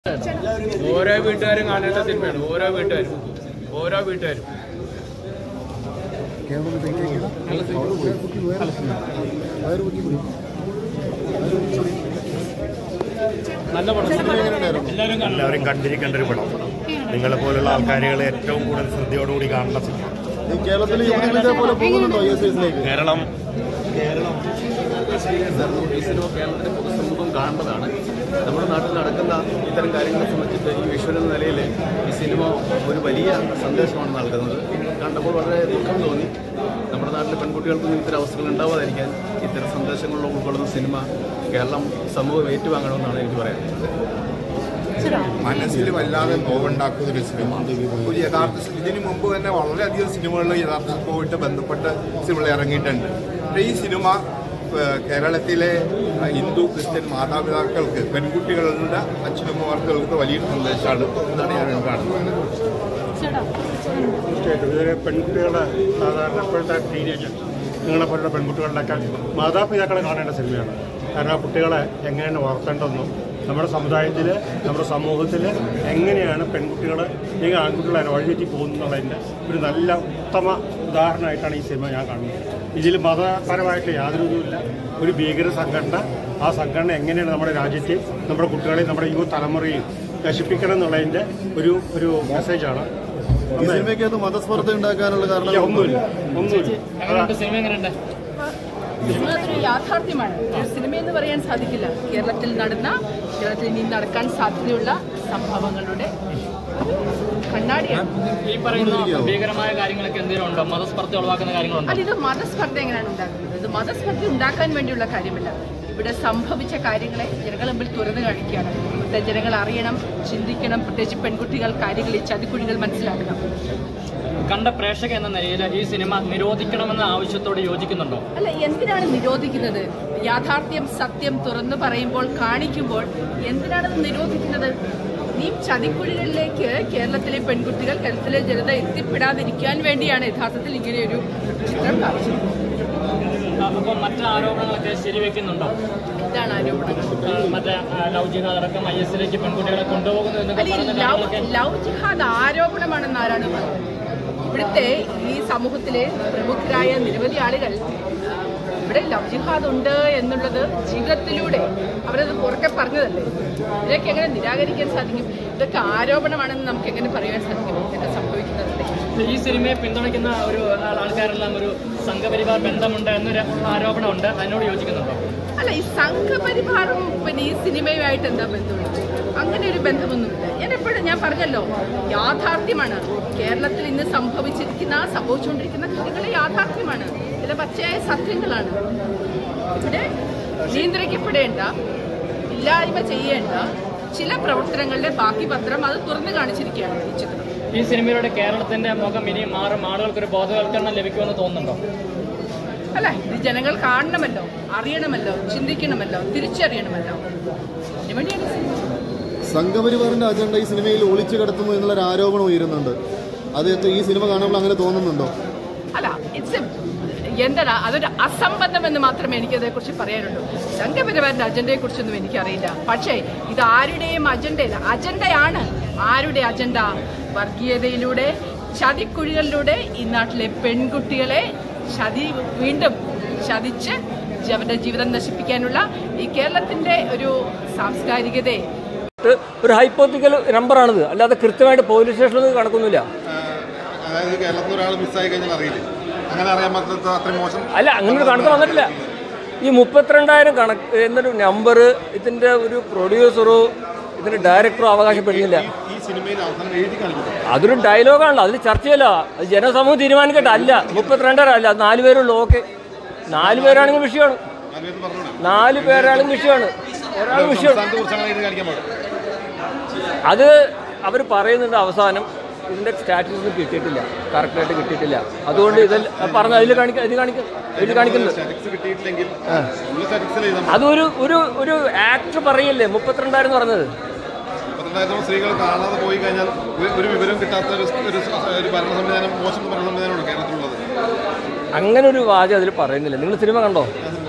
ഓരോ വീട്ടുകാരും കാണേണ്ട സിനിമയാണ് ഓരോ വീട്ടുകാരും ഓരോ വീട്ടുകാരും നല്ല പടം എല്ലാവരും കാണണം എല്ലാവരും കണ്ടിരിക്കേണ്ട ഒരു പടം നിങ്ങളെ പോലുള്ള ആൾക്കാരുകൾ ഏറ്റവും കൂടുതൽ ശ്രദ്ധയോടുകൂടി കാണേണ്ട സിനിമ ഈ കേരളത്തിലെ യുവതികൾ ഇതേപോലെ പോകുന്നുണ്ടോ യു എസ് എസിലേക്ക് കേരളം ഈ സിനിമ കേരളത്തിലെ പൊതുസമൂഹം കാണേണ്ടതാണ് നമ്മുടെ നാട്ടിൽ നടക്കുന്ന ഇത്തരം കാര്യങ്ങളെ സംബന്ധിച്ചിട്ട് ഈ വിഷ്വൽ എന്ന നിലയിൽ ഈ സിനിമ ഒരു വലിയ സന്ദേശമാണ് നൽകുന്നത് കണ്ടപ്പോൾ വളരെ ദുഃഖം തോന്നി നമ്മുടെ നാട്ടിലെ പെൺകുട്ടികൾക്കൊന്നും ഇത്തരം അവസ്ഥകൾ ഉണ്ടാവാതിരിക്കാൻ ഇത്തരം സന്ദേശങ്ങൾ ഉൾക്കൊള്ളുന്ന സിനിമ കേരളം സമൂഹം ഏറ്റുവാങ്ങണമെന്നാണ് എനിക്ക് പറയാനുള്ളത് മനസ്സിൽ വല്ലാതെ നോവുണ്ടാക്കുന്ന ഒരു സിനിമ ഒരു യഥാർത്ഥ സി- ഇതിനു മുമ്പ് തന്നെ വളരെയധികം സിനിമകളിൽ യഥാർത്ഥ സംഭവമായിട്ട് ബന്ധപ്പെട്ട സിനിമകൾ ഇറങ്ങിയിട്ടുണ്ട് പക്ഷേ ഈ സിനിമ ഏഹ്, കേരളത്തിലെ അഹ്, ഹിന്ദു ക്രിസ്ത്യൻ മാതാപിതാക്കൾക്ക് പെൺകുട്ടികളുടെ അച്ഛനമ്മമാർക്ക് വലിയൊരു സന്ദേശമാണ് എന്നാണ് ഞാൻ കാണുന്നത് തീർച്ചയായിട്ടും ഇതൊരു പെൺകുട്ടികളെ സാധാരണ ഇപ്പോഴത്തെ ടീനേജ് നിങ്ങളെ പോലുള്ള പെൺകുട്ടികളുടെയൊക്കെ മാതാപിതാക്കളെ കാണേണ്ട സിനിമയാണ് കാരണം ആ കുട്ടികളെ എങ്ങനെയാണ് വളർത്തേണ്ടതെന്നും നമ്മുടെ സമുദായത്തിൽ നമ്മുടെ സമൂഹത്തിൽ എങ്ങനെയാണ് പെൺകുട്ടികൾ അല്ലെങ്കിൽ ആൺകുട്ടികളെ വഴിതെറ്റി പോകുന്നുള്ളതിൻ്റെ ഒരു നല്ല ഉത്തമ ഉദാഹരണമായിട്ടാണ് ഈ സിനിമ ഞാൻ കാണുന്നത് ഇതിൽ മതപരമായിട്ട് യാതൊരു ഇതുമില്ല ഒരു ഭീകര സംഘടന ആ സംഘടന എങ്ങനെയാണ് നമ്മുടെ രാജ്യത്തെ നമ്മുടെ കുട്ടികളെയും നമ്മുടെ യുവ തലമുറയും നശിപ്പിക്കണം എന്നുള്ളതിൻ്റെ ഒരു ഒരു മെസ്സേജാണ് ഈ സിനിമയ്ക്കകത്ത് മതസ്പർദ്ധ ഉണ്ടാക്കാനുള്ള ഇല്ല, കാരണം ഒന്നുമില്ല ഒന്നുമില്ല എങ്ങനെയുണ്ട് സിനിമ എങ്ങനെയുണ്ട് സിനിമ അതൊരു യാഥാർത്ഥ്യമാണ് ഒരു സിനിമ എന്ന് പറയാൻ സാധിക്കില്ല കേരളത്തിൽ നടന്ന കേരളത്തിൽ ഇനി നടക്കാൻ സാധ്യതയുള്ള സംഭവങ്ങളുടെ ഒരു കണ്ണാടിയാണ് ഈ പറയുന്ന ഭീകരമായ കാര്യങ്ങളൊക്കെ എന്തെങ്കിലും ഉണ്ടോ മതസ്പർദ്ധ ഉളവാക്കുന്ന കാര്യങ്ങളുണ്ടോ അല്ല ഇത് മതസ്പർദ്ധ എങ്ങനെയാണ് ഉണ്ടാക്കുന്നത് ഇത് മതസ്പർദ്ധ ഉണ്ടാക്കാൻ വേണ്ടിയുള്ള കാര്യമല്ല ഇവിടെ സംഭവിച്ച കാര്യങ്ങളെ ജനങ്ങൾ മുമ്പിൽ തുറന്നു കാണിക്കുകയാണ് ഇവിടുത്തെ ജനങ്ങൾ അറിയണം ചിന്തിക്കണം പ്രത്യേകിച്ച് പെൺകുട്ടികൾ കാര്യങ്ങൾ ഈ ചതിക്കുഴികൾ മനസ്സിലാക്കണം കണ്ട പ്രേക്ഷക എന്ന നിലയിൽ ഈ സിനിമ നിരോധിക്കണമെന്ന ആവശ്യത്തോട് യോജിക്കുന്നുണ്ടോ അല്ല എന്തിനാണ് നിരോധിക്കുന്നത് യാഥാർത്ഥ്യം സത്യം തുറന്നു പറയുമ്പോൾ കാണിക്കുമ്പോൾ എന്തിനാണത് നിരോധിക്കുന്നത് ഈ ചതിക്കുഴികളിലേക്ക് കേരളത്തിലെ പെൺകുട്ടികൾ കേരളത്തിലെ ജനത എത്തിപ്പെടാതിരിക്കാൻ വേണ്ടിയാണ് യഥാർത്ഥത്തിൽ ഇങ്ങനെയൊരു ചിത്രം കാണിച്ചത് അപ്പോൾ മറ്റു ആരോപണങ്ങളൊക്കെ ശരിവെക്കുന്നുണ്ടോ ഇതാണ് ആരോപണങ്ങൾ ആ, മറ്റേ ആ, ലവ് ജിഹാദ് അടക്കം ഐ എസിലേക്ക് പെൺകുട്ടികളെ കൊണ്ടുപോകുന്നു എന്നൊക്കെ അല്ല ഈ പറയുന്ന ലവ് കാര്യങ്ങളൊക്കെ ലവ് ജിഹാദ് ആരോപണമാണെന്ന് ആരാണ് പറഞ്ഞത് ഇവിടുത്തെ ഈ സമൂഹത്തിലെ പ്രമുഖരായ നിരവധി ആളുകൾ ആ, ഇവിടെ ലവ് ജിഹാദ് ഉണ്ട് എന്നുള്ളത് ജീവിതത്തിലൂടെ അവരത് പുറക്കെ പറഞ്ഞതല്ലേ ഇതൊക്കെ എങ്ങനെ നിരാകരിക്കാൻ സാധിക്കും ഇതൊക്കെ ആരോപണമാണെന്ന് നമുക്ക് എങ്ങനെ പറയാൻ സാധിക്കും ഇതൊക്കെ സംഭവിക്കുന്നതല്ലേ ഈ സിനിമയെ പിന്തുണയ്ക്കുന്ന ഒരു ആ- ആൾക്കാരെല്ലാം ഒരു സംഘപരിവാർ ബന്ധമുണ്ട് എന്നൊരു ആരോപണമുണ്ട് അതിനോട് യോജിക്കുന്നുണ്ടോ അല്ല ഈ സംഘപരിവാറും പിന്നെ ഈ സിനിമയുമായിട്ട് എന്താ ബന്ധമുള്ളത് അങ്ങനെ ഒരു ബന്ധമൊന്നുമില്ല ഞാൻ എപ്പോഴും ഞാൻ പറഞ്ഞല്ലോ യാഥാർത്ഥ്യമാണ് കേരളത്തിൽ ഇന്ന് സംഭവിച്ചിരിക്കുന്ന സംഭവിച്ചുകൊണ്ടിരിക്കുന്ന കാര്യങ്ങൾ യാഥാർത്ഥ്യമാണ് ചില പച്ചയായ സത്യങ്ങളാണ് ഇവിടെ നിയന്ത്രിക്കപ്പെടേണ്ട ഇല്ലായ്മ ചെയ്യേണ്ട ചില പ്രവർത്തനങ്ങളുടെ ബാക്കി പത്രം അത് തുറന്നു കാണിച്ചിരിക്കുകയാണ് ഈ ചിത്രം ഈ സിനിമയിലൂടെ കേരളത്തിന്റെ മുഖം ഇനി മാറും ആളുകൾക്കൊരു ബോധവൽക്കരണം ലഭിക്കുമെന്ന് തോന്നുന്നുണ്ടോ അല്ല ഇത് ജനങ്ങൾ കാണണമല്ലോ അറിയണമല്ലോ ചിന്തിക്കണമല്ലോ തിരിച്ചറിയണമല്ലോ അതിനുവേണ്ടിയാണ് ഈ സിനിമ സംഘപരിവാറിന്റെ അജണ്ട ഈ സിനിമയിൽ ഒളിച്ചു കിടത്തുന്നു എന്നുള്ളൊരു ആരോപണം ഉയരുന്നുണ്ട് അത് ഈ സിനിമ കാണുമ്പോൾ അങ്ങനെ തോന്നുന്നുണ്ടോ അല്ല ഇറ്റ്സ് എന്താണ് അതൊരു അസംബന്ധം എന്ന് മാത്രമേ എനിക്ക് അതേക്കുറിച്ച് പറയാനുള്ളൂ സംഘപരിവാറിന്റെ അജണ്ടയെ കുറിച്ചൊന്നും എനിക്കറിയില്ല പക്ഷേ ഇത് ആരുടെയും അജണ്ടയില്ല അജണ്ടയാണ് ആരുടെ അജണ്ട വർഗീയതയിലൂടെ ചതിക്കുഴികളിലൂടെ ഈ നാട്ടിലെ പെൺകുട്ടികളെ ചതി വീണ്ടും ചതിച്ച് അവരുടെ ജീവിതം നശിപ്പിക്കാനുള്ള ഈ കേരളത്തിന്റെ ഒരു സാംസ്കാരികതയെ ഒരു ഹൈപ്പോത്തിക്കൽ നമ്പറാണിത് അല്ലാതെ കൃത്യമായിട്ട് പോലീസ് സ്റ്റേഷനിൽ കണക്കൊന്നുമില്ല അതായത് കേരളത്തിൽ ഒരാൾ മിസ്സായി കഴിഞ്ഞാൽ അറിയില്ലേ അങ്ങനെ അറിയാൻ പറ്റാത്ത അത്രയും മോശം അല്ല അങ്ങനെ ഒരു കണക്ക് വന്നിട്ടില്ല ഈ മുപ്പത്തിരണ്ടായിരം കണക്ക് എന്നൊരു നമ്പർ ഇതിൻ്റെ ഒരു പ്രൊഡ്യൂസറോ ഇതിൻ്റെ ഡയറക്ടറോ അവകാശപ്പെടുന്നില്ല ഈ സിനിമയിൽ അവസാനം എഴുതി കാണിക്കുന്നു അതൊരു ഡയലോഗാണല്ലോ അതിൽ ചർച്ചയല്ല അത് ജനസമൂഹം തീരുമാനിക്കട്ടെ അല്ല മുപ്പത്തിരണ്ടര അല്ല അത് നാല് പേരുള്ളൂ ഓക്കെ നാല് പേരാണെങ്കിൽ വിഷയമാണ് നാലുപേരും പറഞ്ഞോളാം നാല് പേരാണെങ്കിൽ വിഷയമാണ് ഒരാൾ വിഷയമാണ് സംസ്ഥാനത്തെ കുറിച്ചാണ് എഴുതി കാണിക്കാൻ പാടില്ല അത് അവർ പറയുന്നുണ്ട് അവസാനം ഇതിൻ്റെ സ്റ്റാറ്റസ് കിട്ടിയിട്ടില്ല കറക്റ്റായിട്ട് കിട്ടിയിട്ടില്ല അതുകൊണ്ട് ഇതിൽ പറഞ്ഞ അതിൽ കാണിക്കുക ഇത് കാണിക്കും ഇതിൽ കാണിക്കുന്നത് സ്റ്റാറ്റിക്സ് കിട്ടിയിട്ടില്ലെങ്കിൽ ഉള്ള സ്റ്റാറ്റിക്സിൽ എഴുതാൻ അതൊരു ഒരു ഒരു ആക്ടർ പറയില്ലേ മുപ്പത്തിരണ്ടായിരം പറഞ്ഞത് പന്ത്രണ്ടായിരത്തോളം സ്ത്രീകൾ കാണാതെ പോയി കഴിഞ്ഞാൽ ഒരു- ഒരു വിവരം കിട്ടാത്ത ഒരു ഒരു ഒരു ഭരണ സംവിധാനം മോശം ഭരണ സംവിധാനമാണ് കേരളത്തിലുള്ളത് അങ്ങനെ ഒരു വാചകം അതിൽ പറയുന്നില്ല നിങ്ങൾ സിനിമ കണ്ടോ ഞാൻ